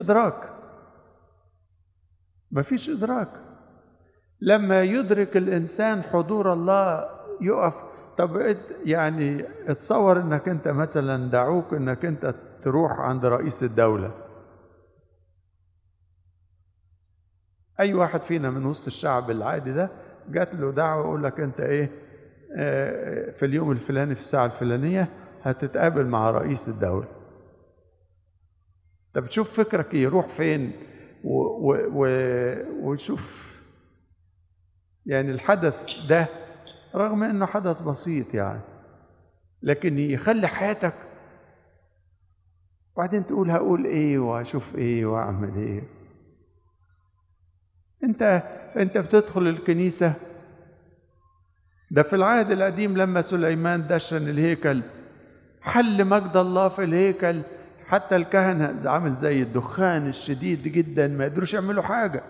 إدراك مفيش إدراك لما يدرك الإنسان حضور الله يقف طب يعني اتصور انك انت مثلا دعوك انك انت تروح عند رئيس الدولة اي واحد فينا من وسط الشعب العادي ده جات له دعوة يقول لك انت ايه في اليوم الفلاني في الساعة الفلانية هتتقابل مع رئيس الدولة طب تشوف فكرك يروح فين و و و وتشوف يعني الحدث ده رغم انه حدث بسيط يعني لكن يخلي حياتك وبعدين تقول هقول ايه واشوف ايه واعمل ايه انت انت بتدخل الكنيسه ده في العهد القديم لما سليمان دشن الهيكل حل مجد الله في الهيكل حتى الكهنه عامل زي الدخان الشديد جدا ما يقدروش يعملوا حاجه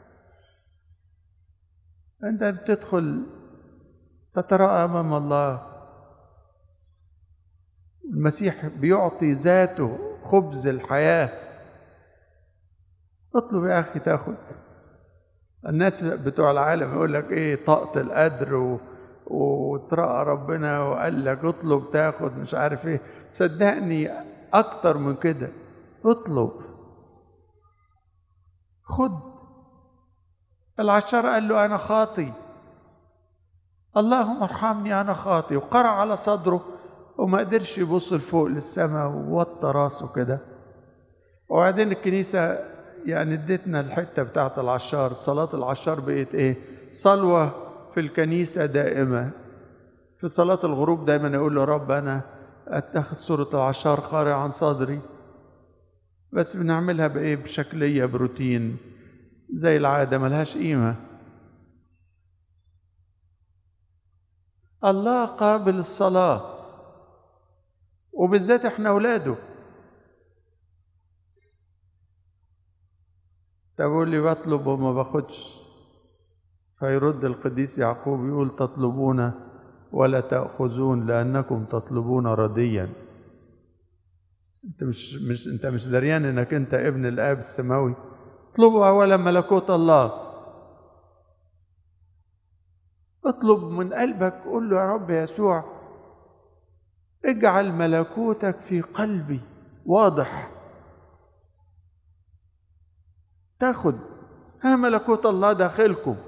انت بتدخل تتراءى امام الله المسيح بيعطي ذاته خبز الحياه اطلب يا اخي تاخد الناس بتوع العالم يقول لك ايه طاقه القدر و... وترقى ربنا وقال لك اطلب تاخد مش عارف ايه صدقني اكتر من كده اطلب خد العشار قال له انا خاطي اللهم ارحمني انا خاطي وقرع على صدره وما قدرش يبص لفوق للسماء ووطى راسه كده وبعدين الكنيسة يعني ادتنا الحتة بتاعت العشار صلاة العشار بقت ايه صلوة في الكنيسة دائمة في صلاة الغروب دايما يقول له رب أنا أتخذ صورة العشار قارئ عن صدري بس بنعملها بإيه بشكلية بروتين زي العادة ملهاش قيمة الله قابل الصلاة وبالذات احنا اولاده تقول لي بطلب وما باخدش فيرد القديس يعقوب يقول تطلبون ولا تأخذون لأنكم تطلبون رديا انت مش مش انت مش دريان انك انت ابن الاب السماوي اطلبوا اولا ملكوت الله اطلب من قلبك قول له يا رب يسوع اجعل ملكوتك في قلبي واضح تاخد ها ملكوت الله داخلكم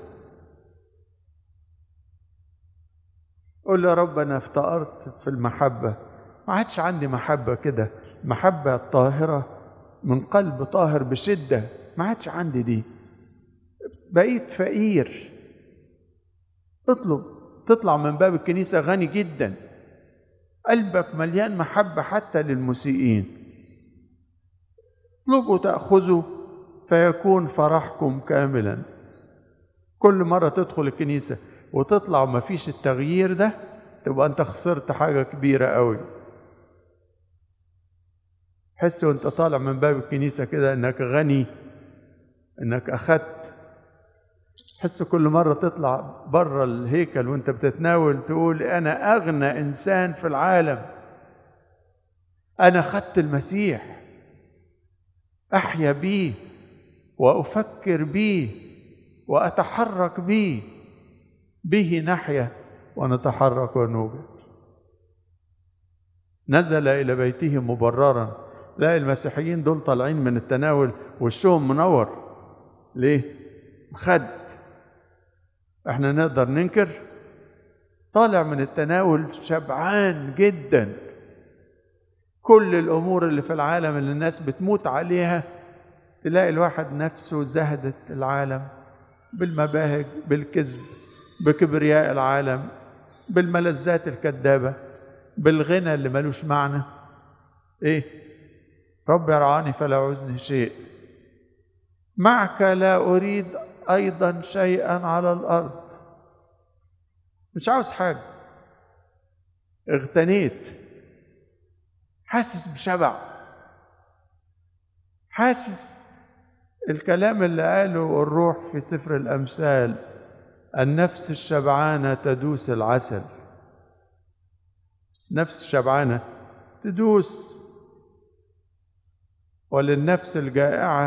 قول له يا رب انا افتقرت في المحبه ما عادش عندي محبه كده محبه طاهره من قلب طاهر بشده ما عادش عندي دي بقيت فقير اطلب تطلع من باب الكنيسه غني جدا قلبك مليان محبه حتى للمسيئين اطلبوا تاخذوا فيكون فرحكم كاملا كل مره تدخل الكنيسه وتطلع وما فيش التغيير ده تبقى انت خسرت حاجه كبيره قوي حس وانت طالع من باب الكنيسه كده انك غني انك اخدت حس كل مره تطلع بره الهيكل وانت بتتناول تقول انا اغنى انسان في العالم انا خدت المسيح احيا بيه وافكر بيه واتحرك بيه به نحيا ونتحرك ونوجد نزل الى بيته مبررا لا المسيحيين دول طالعين من التناول وشهم منور ليه خد احنا نقدر ننكر طالع من التناول شبعان جدا كل الامور اللي في العالم اللي الناس بتموت عليها تلاقي الواحد نفسه زهدت العالم بالمباهج بالكذب بكبرياء العالم بالملذات الكذابة بالغنى اللي ملوش معنى ايه رب يرعاني فلا عوزني شيء معك لا أريد أيضا شيئا على الأرض مش عاوز حاجة اغتنيت حاسس بشبع حاسس الكلام اللي قاله الروح في سفر الأمثال النفس الشبعانة تدوس العسل نفس الشبعانة تدوس وللنفس الجائعة